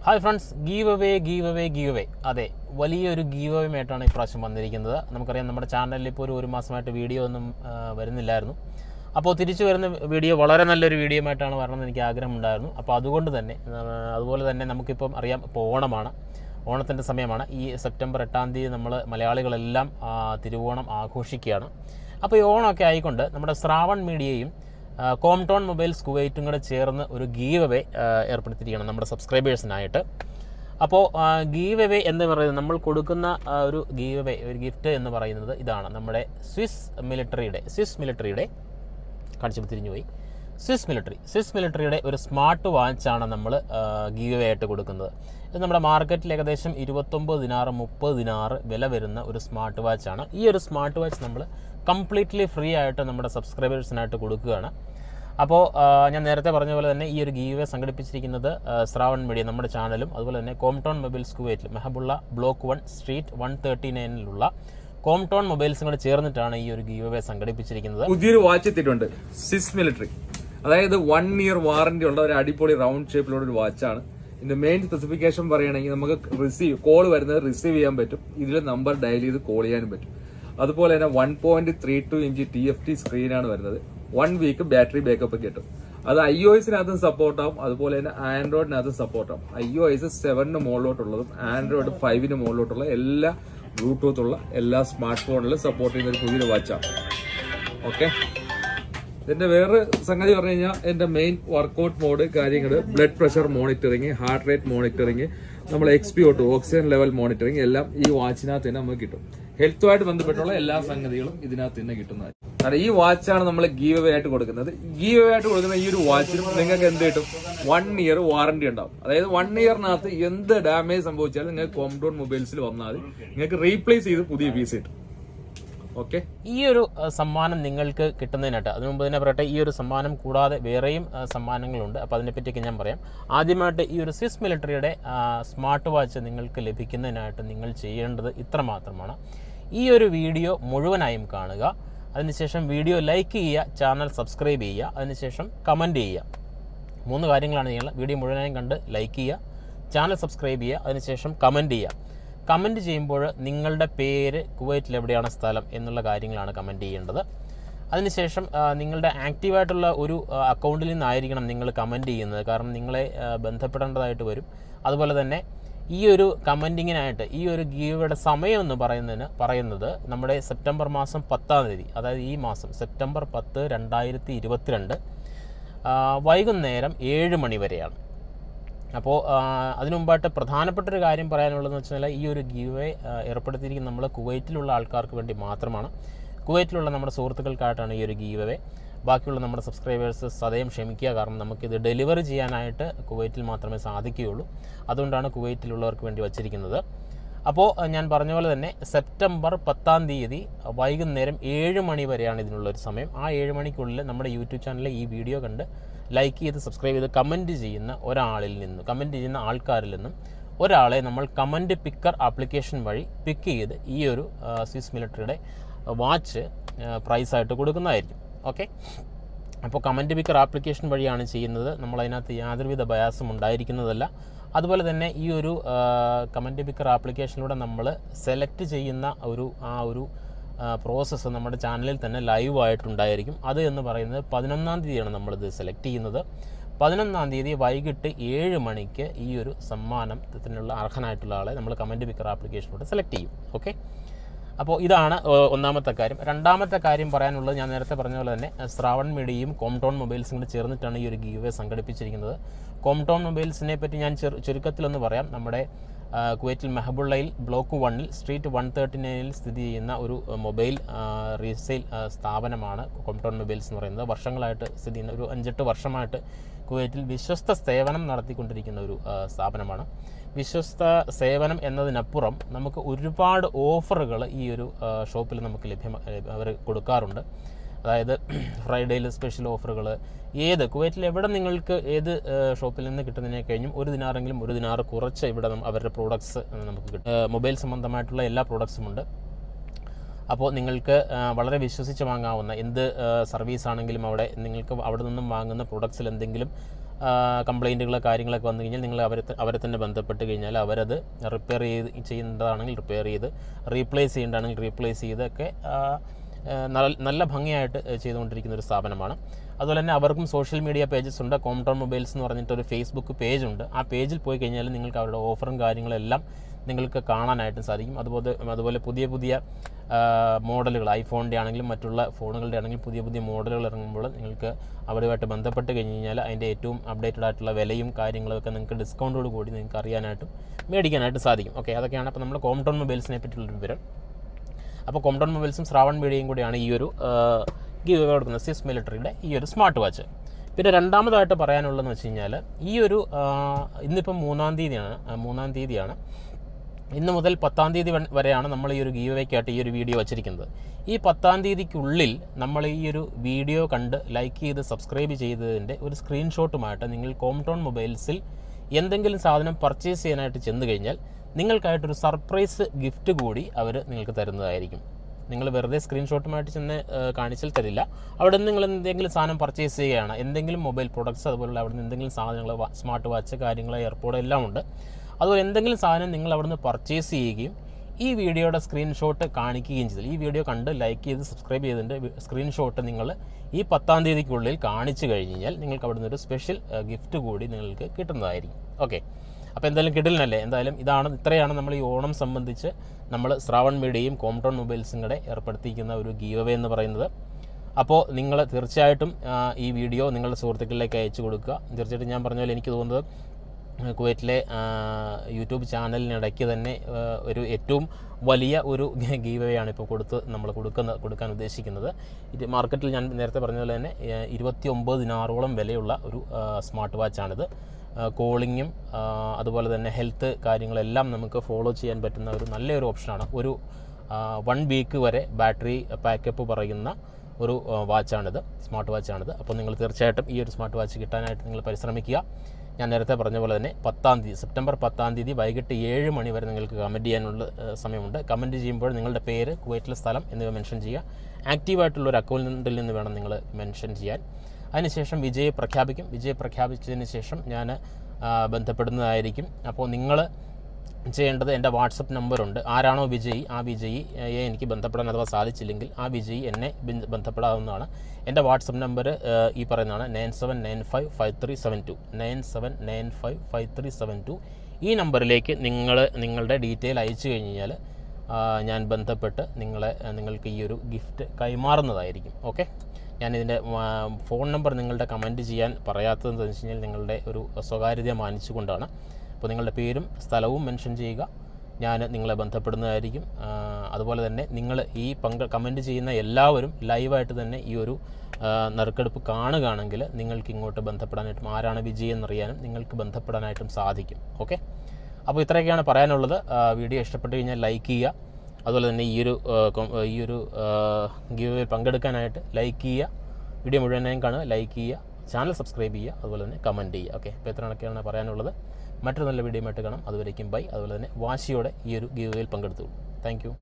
hi friends give away give away give away അതെ വലിയൊരു give away ആയിട്ടാണ് ഇപ്രാവശ്യം വന്നിരിക്കുന്നത് നമുക്കറിയാം നമ്മുടെ ചാനലിൽ ഇപ്പോൾ ഒരു ഒരു മാസമായിട്ട് വീഡിയോ ഒന്നും ആ, വരുന്നില്ലായിരുന്നു അപ്പോൾ തിരിച്ചു വരുന്ന വീഡിയോ വളരെ നല്ലൊരു വീഡിയോ ആയിട്ടാണ് വരണമെന്ന് എനിക്ക് ആഗ്രഹമുണ്ടായിരുന്നു അപ്പോൾ അതുകൊണ്ട് തന്നെ ആ, അതുപോലെ തന്നെ നമുക്കിപ്പം അറിയാം ഇപ്പോൾ ഓണമാണ് ഓണത്തിൻ്റെ സമയമാണ് ഈ സെപ്റ്റംബർ എട്ടാം തീയതി നമ്മൾ മലയാളികളെല്ലാം ആ, തിരുവോണം ആഘോഷിക്കുകയാണ് അപ്പോൾ ഈ ഓണമൊക്കെ ആയിക്കൊണ്ട് നമ്മുടെ ശ്രാവൺ മീഡിയയും ആ, കോംടോൺ മൊബൈൽസ് കുവൈറ്റും കൂടെ ചേർന്ന് ഒരു ഗീവ് അവേ ഏർപ്പെടുത്തിയിരിക്കുകയാണ് നമ്മുടെ സബ്സ്ക്രൈബേഴ്സിനായിട്ട് അപ്പോൾ ഗീവ് അവേ എന്ന് പറയുന്നത് നമ്മൾ കൊടുക്കുന്ന ആ, ഒരു ഗീവ് അവേ ഒരു ഗിഫ്റ്റ് എന്ന് പറയുന്നത് ഇതാണ് നമ്മുടെ സ്വിസ് മിലിറ്ററിയുടെ സ്വിസ് മിലിറ്ററിയുടെ കാണിച്ചപ്പോൾ തിരിഞ്ഞു പോയി സ്വിസ് മിലിറ്ററി സ്വിസ് മിലിറ്ററിയുടെ ഒരു സ്മാർട്ട് വാച്ചാണ് നമ്മൾ ഗീവ് അവേ ആയിട്ട് കൊടുക്കുന്നത് ഇത് നമ്മുടെ മാർക്കറ്റിൽ ഏകദേശം ഇരുപത്തൊമ്പത് ദിനാറ് മുപ്പത് ദിനാറ് വില വരുന്ന ഒരു സ്മാർട്ട് വാച്ചാണ് ഈ ഒരു സ്മാർട്ട് വാച്ച് നമ്മൾ കംപ്ലീറ്റ്ലി ഫ്രീ ആയിട്ട് നമ്മുടെ സബ്സ്ക്രൈബേഴ്സിനായിട്ട് കൊടുക്കുകയാണ് അപ്പോൾ ആ, ഞാൻ നേരത്തെ പറഞ്ഞ പോലെ തന്നെ ഈ ഒരു ഗീവ് സംഘടിപ്പിച്ചിരിക്കുന്നത് ആ, ശ്രാവൺ മീഡിയ നമ്മുടെ ചാനലും അതുപോലെ തന്നെ കോംടോൺ മൊബൈൽസ് കുവൈറ്റിൽ Mahboula block one street one thirty നയനിലുള്ള കോംടോൺ മൊബൈൽസും കൂടെ ചേർന്നിട്ടാണ് ഈ ഒരു ഗീവ് സംഘടിപ്പിച്ചിരിക്കുന്നത് പുതിയൊരു വാച്ച് എത്തിയിട്ടുണ്ട് സിസ് മിലിറ്ററി അതായത് വൺ ഇയർ വാറന്റി ഉള്ള ഒരു അടിപൊളി റൗണ്ട് ഷേപ്പിലുള്ള ഒരു വാച്ചാണ് ഇതിന്റെ മെയിൻ സ്പെസിഫിക്കേഷൻ പറയുകയാണെങ്കിൽ നമുക്ക് റിസീവ് കോൾ വരുന്നത് റിസീവ് ചെയ്യാൻ പറ്റും ഇതിൽ നമ്പർ ഡയൽ ചെയ്ത് കോൾ ചെയ്യാനും പറ്റും അതുപോലെ തന്നെ one point three two inch T F T സ്ക്രീനാണ് വരുന്നത് വൺ വീക്ക് ബാറ്ററി ബാക്കപ്പ് കിട്ടും അത് ഐ ഒ എസിനകത്തും സപ്പോർട്ട് ആവും അതുപോലെ തന്നെ ആൻഡ്രോയിഡിനകത്തും സപ്പോർട്ട് ആവും ഐ ഒ എസ് സെവനിന് മുകളിലോട്ടുള്ളതും ആൻഡ്രോയിഡ് ഫൈവിന് മുകളിലോട്ടുള്ള എല്ലാ ബ്ലൂടൂത്ത് ഉള്ള എല്ലാ സ്മാർട്ട് ഫോണിലും സപ്പോർട്ട് ചെയ്യുന്ന ഒരു പുതിയൊരു വാച്ചാണ് ഓക്കെ ഇതിന്റെ വേറെ സംഗതി പറഞ്ഞു കഴിഞ്ഞാൽ എന്റെ മെയിൻ വർക്കൗട്ട് മോഡ് കാര്യങ്ങൾ blood pressure monitoring heart rate monitoring നമ്മൾ എക്സ് പി ഒട്ടു ഓക്സിജൻ ലെവൽ മോണിറ്ററിങ് എല്ലാം ഈ വാച്ചിനകത്ത് തന്നെ നമുക്ക് കിട്ടും ഹെൽത്തുമായിട്ട് ബന്ധപ്പെട്ടുള്ള എല്ലാ സംഗതികളും ഇതിനകത്ത് തന്നെ കിട്ടുന്നതായി കാരണം ഈ വാച്ചാണ് നമ്മൾ ഗീവ് അവേ ആയിട്ട് കൊടുക്കുന്നത് ഗീവ് അവേ ആയിട്ട് കൊടുക്കുന്ന ഈ ഒരു വാച്ചിനും നിങ്ങൾക്ക് എന്ത് കിട്ടും വൺ ഇയർ വാറന്റി ഉണ്ടാവും അതായത് വൺ ഇയറിനകത്ത് എന്ത് ഡാമേജ് സംഭവിച്ചാലും നിങ്ങൾക്ക് കോംഡോൺ മൊബൈൽസിൽ വന്നാൽ നിങ്ങൾക്ക് റീപ്ലേസ് ചെയ്ത് പുതിയ പീസ് കിട്ടും ഓക്കെ ഈ ഒരു അഹ്, സമ്മാനം നിങ്ങൾക്ക് കിട്ടുന്നതിനായിട്ട് അതിനു മുമ്പ് തന്നെ പറയട്ടെ ഈ ഒരു സമ്മാനം കൂടാതെ വേറെയും അഹ്, സമ്മാനങ്ങളുണ്ട് അപ്പോൾ അതിനെപ്പറ്റിയൊക്കെ ഞാൻ പറയാം ആദ്യമായിട്ട് ഈ ഒരു സ്വിസ് മിലിറ്ററിയുടെ സ്മാർട്ട് വാച്ച് നിങ്ങൾക്ക് ലഭിക്കുന്നതിനായിട്ട് നിങ്ങൾ ചെയ്യേണ്ടത് ഇത്ര മാത്രമാണ് ഈ ഒരു വീഡിയോ മുഴുവനായും കാണുക അതിനുശേഷം വീഡിയോ ലൈക്ക് ചെയ്യുക ചാനൽ സബ്സ്ക്രൈബ് ചെയ്യുക അതിനുശേഷം കമൻറ്റ് ചെയ്യുക മൂന്ന് കാര്യങ്ങളാണ് ചെയ്യുന്നത് വീഡിയോ മുഴുവനായും കണ്ട് ലൈക്ക് ചെയ്യുക ചാനൽ സബ്സ്ക്രൈബ് ചെയ്യുക അതിനുശേഷം കമൻറ്റ് ചെയ്യുക കമൻറ്റ് ചെയ്യുമ്പോൾ നിങ്ങളുടെ പേര് കുവൈറ്റിൽ എവിടെയാണ് സ്ഥലം എന്നുള്ള കാര്യങ്ങളാണ് കമൻറ്റ് ചെയ്യേണ്ടത് അതിനുശേഷം ആ, നിങ്ങളുടെ ആക്റ്റീവായിട്ടുള്ള ഒരു ആ, അക്കൗണ്ടിൽ നിന്നായിരിക്കണം നിങ്ങൾ കമൻറ്റ് ചെയ്യുന്നത് കാരണം നിങ്ങളെ ആ, ബന്ധപ്പെടേണ്ടതായിട്ട് വരും അതുപോലെ തന്നെ ഈ ഒരു കമൻറ്റിങ്ങിനായിട്ട് ഈ ഒരു ഗീവയുടെ സമയം എന്ന് പറയുന്നതിന് പറയുന്നത് നമ്മുടെ സെപ്റ്റംബർ മാസം പത്താം തീയതി അതായത് ഈ മാസം സെപ്റ്റംബർ പത്ത് രണ്ടായിരത്തി ഇരുപത്തിരണ്ട് ആ, വൈകുന്നേരം ഏഴ് മണി വരെയാണ് അപ്പോൾ അതിനു മുമ്പായിട്ട് പ്രധാനപ്പെട്ട ഒരു കാര്യം പറയാനുള്ളതെന്ന് വെച്ചാൽ ഈ ഒരു ഗീവ് ഏർപ്പെടുത്തിയിരിക്കുന്ന നമ്മൾ കുവൈറ്റിലുള്ള ആൾക്കാർക്ക് വേണ്ടി മാത്രമാണ് കുവൈറ്റിലുള്ള നമ്മുടെ സുഹൃത്തുക്കൾക്കായിട്ടാണ് ഈ ഒരു ഗീവ് ബാക്കിയുള്ള നമ്മുടെ സബ്സ്ക്രൈബേഴ്സ് സദയം ക്ഷമിക്കുക കാരണം നമുക്കിത് ഡെലിവറി ചെയ്യാനായിട്ട് കുവൈറ്റിൽ മാത്രമേ സാധിക്കുകയുള്ളൂ അതുകൊണ്ടാണ് കുവൈറ്റിലുള്ളവർക്ക് വേണ്ടി വച്ചിരിക്കുന്നത് അപ്പോൾ അഹ്, ഞാൻ പറഞ്ഞ പോലെ തന്നെ സെപ്റ്റംബർ പത്താം തീയതി വൈകുന്നേരം ഏഴ് മണി വരെയാണ് ഇതിനുള്ളൊരു സമയം ആ ഏഴ് മണിക്കുള്ളിൽ നമ്മുടെ യൂട്യൂബ് ചാനലിൽ ഈ വീഡിയോ കണ്ട് ലൈക്ക് ചെയ്ത് സബ്സ്ക്രൈബ് ചെയ്ത് കമൻറ്റ് ചെയ്യുന്ന ഒരാളിൽ നിന്നും കമൻറ്റ് ചെയ്യുന്ന ആൾക്കാരിൽ നിന്നും ഒരാളെ നമ്മൾ കമൻറ്റ് പിക്കർ ആപ്ലിക്കേഷൻ വഴി പിക്ക് ചെയ്ത് ഈ ഒരു ആ, സ്വിസ് മിലിറ്ററിയുടെ വാച്ച് പ്രൈസായിട്ട് കൊടുക്കുന്നതായിരിക്കും ഓക്കെ അപ്പോൾ കമൻറ്റ് പിക്കർ ആപ്ലിക്കേഷൻ വഴിയാണ് ചെയ്യുന്നത് നമ്മൾ അതിനകത്ത് യാതൊരുവിധ ബയാസും ഉണ്ടായിരിക്കുന്നതല്ല അതുപോലെ തന്നെ ഈ ഒരു കമൻറ്റ് പിക്കർ ആപ്ലിക്കേഷനിലൂടെ നമ്മൾ സെലക്ട് ചെയ്യുന്ന ഒരു ആ ഒരു പ്രോസസ്സ് നമ്മുടെ ചാനലിൽ തന്നെ ലൈവ് ആയിട്ടുണ്ടായിരിക്കും അത് എന്ന് പറയുന്നത് പതിനൊന്നാം തീയതിയാണ് നമ്മളിത് സെലക്ട് ചെയ്യുന്നത് പതിനൊന്നാം തീയതി വൈകിട്ട് ഏഴ് മണിക്ക് ഈ ഒരു സമ്മാനത്തിനുള്ള അർഹനായിട്ടുള്ള ആളെ നമ്മൾ കമൻറ്റ് പിക്കർ ആപ്ലിക്കേഷനിലൂടെ സെലക്ട് ചെയ്യും ഓക്കെ അപ്പോൾ ഇതാണ് ഏഹ്, ഒന്നാമത്തെ കാര്യം രണ്ടാമത്തെ കാര്യം പറയാനുള്ളത് ഞാൻ നേരത്തെ പറഞ്ഞ പോലെ തന്നെ ഏഹ്, ശ്രാവൺ മീഡിയയും കോംടോൺ മൊബൈൽസും കൂടി ചേർന്നിട്ടാണ് ഈ ഒരു ഗീവ് സംഘടിപ്പിച്ചിരിക്കുന്നത് കോംടോൺ മൊബൈൽസിനെ പറ്റി ഞാൻ ചെറു ചുരുക്കത്തിലൊന്ന് പറയാം നമ്മുടെ ആ, കുവൈറ്റിൽ മെഹബുള്ളയിൽ ബ്ലോക്ക് വണ്ണിൽ സ്ട്രീറ്റ് വൺ തേർട്ടി നയനിൽ സ്ഥിതി ചെയ്യുന്ന ഒരു ആ, മൊബൈൽ ആ, റീസെയിൽ ആ, സ്ഥാപനമാണ് കോംടോൺ മൊബൈൽസ് എന്ന് പറയുന്നത് വർഷങ്ങളായിട്ട് സ്ഥിതി ചെയ്യുന്ന ഒരു അഞ്ചെട്ട് വർഷമായിട്ട് കുവൈറ്റിൽ വിശ്വസ്ത സേവനം നടത്തിക്കൊണ്ടിരിക്കുന്ന ഒരു ആ, സ്ഥാപനമാണ് വിശ്വസ്ത സേവനം എന്നതിനപ്പുറം നമുക്ക് ഒരുപാട് ഓഫറുകൾ ഈ ഒരു ഷോപ്പിൽ നമുക്ക് ലഭ്യമാണ് അവർ കൊടുക്കാറുണ്ട് അതായത് ഫ്രൈഡേയിൽ സ്പെഷ്യൽ ഓഫറുകൾ ഏത് കുവൈറ്റിൽ എവിടെ നിങ്ങൾക്ക് ഏത് ഏഹ്, ഷോപ്പിൽ നിന്ന് കിട്ടുന്നതിനെ കഴിഞ്ഞും ഒരു ദിനാറെങ്കിലും ഒരു ദിനാറ് കുറച്ച് ഇവിടെ നം- അവരുടെ പ്രോഡക്ട്സ് നമുക്ക് കിട്ടും ഏഹ്, മൊബൈൽ സംബന്ധമായിട്ടുള്ള എല്ലാ പ്രോഡക്ട്സും ഉണ്ട് അപ്പോൾ നിങ്ങൾക്ക് ആ, വളരെ വിശ്വസിച്ച് വാങ്ങാവുന്ന എന്ത് സർവീസ് ആണെങ്കിലും അവിടെ നിങ്ങൾക്ക് അവിടെ നിന്നും വാങ്ങുന്ന പ്രൊഡക്ട്സിൽ എന്തെങ്കിലും ആ, കംപ്ലൈൻറ്റുകൾ കാര്യങ്ങളൊക്കെ വന്നു കഴിഞ്ഞാൽ നിങ്ങൾ അവരെ ത- അവരെ തന്നെ ബന്ധപ്പെട്ട് കഴിഞ്ഞാൽ അവരത് റിപ്പയർ ചെയ്ത് ചെയ്യുന്നതാണെങ്കിൽ റിപ്പയർ ചെയ്ത് റീപ്ലേസ് ചെയ്യേണ്ടതാണെങ്കിൽ റീപ്ലേസ് ചെയ്തൊക്കെ ആ, ആ, നല്ല- നല്ല ഭംഗിയായിട്ട് ചെയ്തുകൊണ്ടിരിക്കുന്ന ഒരു സ്ഥാപനമാണ് അതുപോലെ തന്നെ അവർക്കും സോഷ്യൽ മീഡിയ പേജസ് ഉണ്ട് കോംടോൺ മൊബൈൽസ് എന്ന് പറഞ്ഞിട്ട് ഒരു ഫേസ്ബുക്ക് പേജ് ഉണ്ട് ആ പേജിൽ പോയി കഴിഞ്ഞാൽ നിങ്ങൾക്ക് അവരുടെ ഓഫറും കാര്യങ്ങളെല്ലാം നിങ്ങൾക്ക് കാണാനായിട്ടും സാധിക്കും അതുപോലെ അതുപോലെ പുതിയ പുതിയ മോഡലുകൾ ഐഫോണിൻ്റെ ആണെങ്കിലും മറ്റുള്ള ഫോണുകളുടെ ആണെങ്കിലും പുതിയ പുതിയ മോഡലുകൾ ഇറങ്ങുമ്പോൾ നിങ്ങൾക്ക് അവരുമായിട്ട് ബന്ധപ്പെട്ട് കഴിഞ്ഞ് കഴിഞ്ഞാൽ അതിൻ്റെ ഏറ്റവും അപ്ഡേറ്റഡ് ആയിട്ടുള്ള വിലയും കാര്യങ്ങളൊക്കെ നിങ്ങൾക്ക് ഡിസ്കൗണ്ടോട് കൂടി നിങ്ങൾക്ക് അറിയാനായിട്ടും മേടിക്കാനായിട്ട് സാധിക്കും ഓക്കെ അതൊക്കെയാണ് അപ്പോൾ നമ്മൾ കോംടോൺ മൊബൈൽസിനെ പറ്റിയുള്ള വിവരം അപ്പോൾ കോംടോൺ മൊബൈൽസും ശ്രാവൺ മീഡിയയും കൂടിയാണ് ഈ ഒരു ഗീവ് കൊടുക്കുന്ന സിസ് മിലിറ്ററിയുടെ ഈ ഒരു സ്മാർട്ട് വാച്ച് പിന്നെ രണ്ടാമതായിട്ട് പറയാനുള്ളതെന്ന് വെച്ച് കഴിഞ്ഞാൽ ഈ ഒരു ആ, ഇന്നിപ്പം മൂന്നാം തീയതിയാണ് ആ, മൂന്നാം തീയതിയാണ് ഇന്ന് മുതൽ പത്താം തീയതി വൻ- വരെയാണ് നമ്മൾ ഈ ഒരു ഗീവയ്ക്കായിട്ട് ഈ ഒരു വീഡിയോ വച്ചിരിക്കുന്നത് ഈ പത്താം തീയതിക്കുള്ളിൽ നമ്മൾ ഈ ഒരു വീഡിയോ കണ്ട് ലൈക്ക് ചെയ്ത് സബ്സ്ക്രൈബ് ചെയ്തതിൻ്റെ ഒരു സ്ക്രീൻഷോട്ടുമായിട്ട് നിങ്ങൾ കോംടോൺ മൊബൈൽസിൽ എന്തെങ്കിലും സാധനം പർച്ചേസ് ചെയ്യാനായിട്ട് ചെന്ന് കഴിഞ്ഞാൽ നിങ്ങൾക്കായിട്ടൊരു സർപ്രൈസ് ഗിഫ്റ്റ് കൂടി അവർ നിങ്ങൾക്ക് തരുന്നതായിരിക്കും നിങ്ങൾ വെറുതെ സ്ക്രീൻഷോട്ടുമായിട്ട് ചെന്ന് ഏഹ്, കാണിച്ചാൽ തരില്ല അവിടെ നിന്ന് നിങ്ങൾ എന്തെങ്കിലും സാധനം പർച്ചേസ് ചെയ്യുകയാണ് എന്തെങ്കിലും മൊബൈൽ പ്രോഡക്ട്സ് അതുപോലുള്ള അവിടെ നിന്ന് എന്തെങ്കിലും സാധനങ്ങൾ സ്മാർട്ട് വാച്ച് കാര്യങ്ങൾ എയർപോർട്ട് എല്ലാം ഉണ്ട് അതുപോലെ എന്തെങ്കിലും സാധനം നിങ്ങൾ അവിടെ നിന്ന് പർച്ചേസ് ചെയ്യുകയും ഈ വീഡിയോയുടെ സ്ക്രീൻഷോട്ട് കാണിക്കുകയും ചെയ്താൽ ഈ വീഡിയോ കണ്ട് ലൈക്ക് ചെയ്ത് സബ്സ്ക്രൈബ് ചെയ്തതിൻ്റെ സ്ക്രീൻഷോട്ട് നിങ്ങൾ ഈ പത്താം തീയതിക്കുള്ളിൽ കാണിച്ചു കഴിഞ്ഞ് കഴിഞ്ഞാൽ നിങ്ങൾക്ക് അവിടെ നിന്ന് ഒരു സ്പെഷ്യൽ ഗിഫ്റ്റ് കൂടി നിങ്ങൾക്ക് കിട്ടുന്നതായിരിക്കും ഓക്കെ അപ്പോൾ എന്തായാലും കിടിലനല്ലേ എന്തായാലും ഇതാണ് ഇത്രയാണ് നമ്മൾ ഈ ഓണം സംബന്ധിച്ച് നമ്മൾ ശ്രാവൺ മീഡിയയും കോംടോൺ മൊബൈൽസും കൂടെ ഏർപ്പെടുത്തിയിരിക്കുന്ന ഒരു ഗീവവേ എന്ന് പറയുന്നത് അപ്പോൾ നിങ്ങൾ തീർച്ചയായിട്ടും ആ, ഈ വീഡിയോ നിങ്ങളുടെ സുഹൃത്തുക്കളിലേക്ക് അയച്ചു കൊടുക്കുക തീർച്ചയായിട്ടും ഞാൻ പറഞ്ഞ പോലെ എനിക്ക് തോന്നുന്നത് കുവൈറ്റിലെ ആ, യൂട്യൂബ് ചാനലിനിടയ്ക്ക് തന്നെ ആ, ഒരു ഏറ്റവും വലിയ ഒരു ഗീവേ ആണ് ഇപ്പോൾ കൊടുത്ത് നമ്മൾ കൊടുക്കുന്ന കൊടുക്കാൻ ഉദ്ദേശിക്കുന്നത് ഇത് മാർക്കറ്റിൽ ഞാൻ നേരത്തെ പറഞ്ഞ പോലെ തന്നെ ഇരുപത്തി ഒമ്പത് ദിനാറോളം വിലയുള്ള ഒരു ആ, സ്മാർട്ട് വാച്ചാണിത് ആ, കോളിങ്ങും ആ, അതുപോലെ തന്നെ ഹെൽത്ത് കാര്യങ്ങളെല്ലാം നമുക്ക് ഫോളോ ചെയ്യാൻ പറ്റുന്ന ഒരു നല്ലൊരു ഓപ്ഷനാണ് ഒരു വൺ വീക്ക് വരെ ബാറ്ററി പാക്കപ്പ് പറയുന്ന ഒരു ആ, വാച്ചാണിത് സ്മാർട്ട് വാച്ചാണിത് അപ്പോൾ നിങ്ങൾ തീർച്ചയായിട്ടും ഈ ഒരു സ്മാർട്ട് വാച്ച് കിട്ടാനായിട്ട് നിങ്ങൾ പരിശ്രമിക്കുക ഞാൻ നേരത്തെ പറഞ്ഞ പോലെ തന്നെ പത്താം തീയതി സെപ്റ്റംബർ പത്താം തീയതി വൈകിട്ട് ഏഴ് മണി വരെ നിങ്ങൾക്ക് കമൻറ്റ് ചെയ്യാനുള്ള ആ, സമയമുണ്ട് കമൻറ്റ് ചെയ്യുമ്പോൾ നിങ്ങളുടെ പേര് കുവൈറ്റിലെ സ്ഥലം എന്നിവ മെൻഷൻ ചെയ്യുക ആക്റ്റീവായിട്ടുള്ള ഒരു അക്കൗണ്ടിൽ നിന്ന് വേണം നിങ്ങൾ മെൻഷൻ ചെയ്യാൻ അതിനുശേഷം വിജയെ പ്രഖ്യാപിക്കും വിജയെ പ്രഖ്യാപിച്ചതിന് ശേഷം ഞാൻ ബന്ധപ്പെടുന്നതായിരിക്കും അപ്പോൾ നിങ്ങൾ ചെയ്യേണ്ടത് എൻ്റെ വാട്സപ്പ് നമ്പറുണ്ട് ആരാണോ വിജയി ആ വിജയി ഏ, എനിക്ക് ബന്ധപ്പെടാൻ അഥവാ സാധിച്ചില്ലെങ്കിൽ ആ വിജയി എന്നെ ബിൻ- ബന്ധപ്പെടാവുന്നതാണ് എൻ്റെ വാട്സപ്പ് നമ്പർ ഈ പറയുന്നതാണ് nine seven nine five five three seven two nine seven nine five five three seven two ഈ നമ്പറിലേക്ക് നിങ്ങൾ നിങ്ങളുടെ ഡീറ്റെയിൽ അയച്ചു കഴിഞ്ഞ് കഴിഞ്ഞാൽ ആ, ഞാൻ ബന്ധപ്പെട്ട് നിങ്ങളെ നിങ്ങൾക്ക് ഈ ഒരു ഗിഫ്റ്റ് കൈമാറുന്നതായിരിക്കും ഓക്കെ ഞാനിതിൻ്റെ ഫോൺ നമ്പർ നിങ്ങളുടെ കമൻറ്റ് ചെയ്യാൻ പറയാത്തതെന്ന് വെച്ച് കഴിഞ്ഞാൽ നിങ്ങളുടെ ഒരു സ്വകാര്യത മാനിച്ചുകൊണ്ടാണ് അപ്പോൾ നിങ്ങളുടെ പേരും സ്ഥലവും മെൻഷൻ ചെയ്യുക ഞാൻ നിങ്ങളെ ബന്ധപ്പെടുന്നതായിരിക്കും ആ, അതുപോലെ തന്നെ നിങ്ങൾ ഈ പങ്ക് കമൻറ്റ് ചെയ്യുന്ന എല്ലാവരും ലൈവായിട്ട് തന്നെ ഈ ഒരു ആ, നറുക്കെടുപ്പ് കാണുകയാണെങ്കിൽ നിങ്ങൾക്ക് ഇങ്ങോട്ട് ബന്ധപ്പെടാനായിട്ടും ആരാണ് വിജയം എന്നറിയാനും നിങ്ങൾക്ക് ബന്ധപ്പെടാനായിട്ടും സാധിക്കും ഓക്കെ അപ്പോൾ ഇത്രയൊക്കെയാണ് പറയാനുള്ളത് ആ, വീഡിയോ ഇഷ്ടപ്പെട്ട് കഴിഞ്ഞാൽ ലൈക്ക് ചെയ്യുക അതുപോലെ തന്നെ ഈ ഒരു ആ, കൊ- ഈ ഒരു ഗീവ് പങ്കെടുക്കാനായിട്ട് ലൈക്ക് ചെയ്യുക വീഡിയോ മുഴുവനായും കാണുക ലൈക്ക് ചെയ്യുക ചാനൽ സബ്സ്ക്രൈബ് ചെയ്യുക അതുപോലെ തന്നെ കമൻറ്റ് ചെയ്യുക ഓക്കെ അപ്പോൾ ഇത്രയൊക്കെയാണ് പറയാനുള്ളത് മറ്റൊരു നല്ല വീഡിയോ ആയിട്ട് കാണാം അതുവരേക്കും ബൈ അതുപോലെ തന്നെ വാശിയോടെ ഈ ഒരു ഗീവിൽ പങ്കെടുത്തു താങ്ക്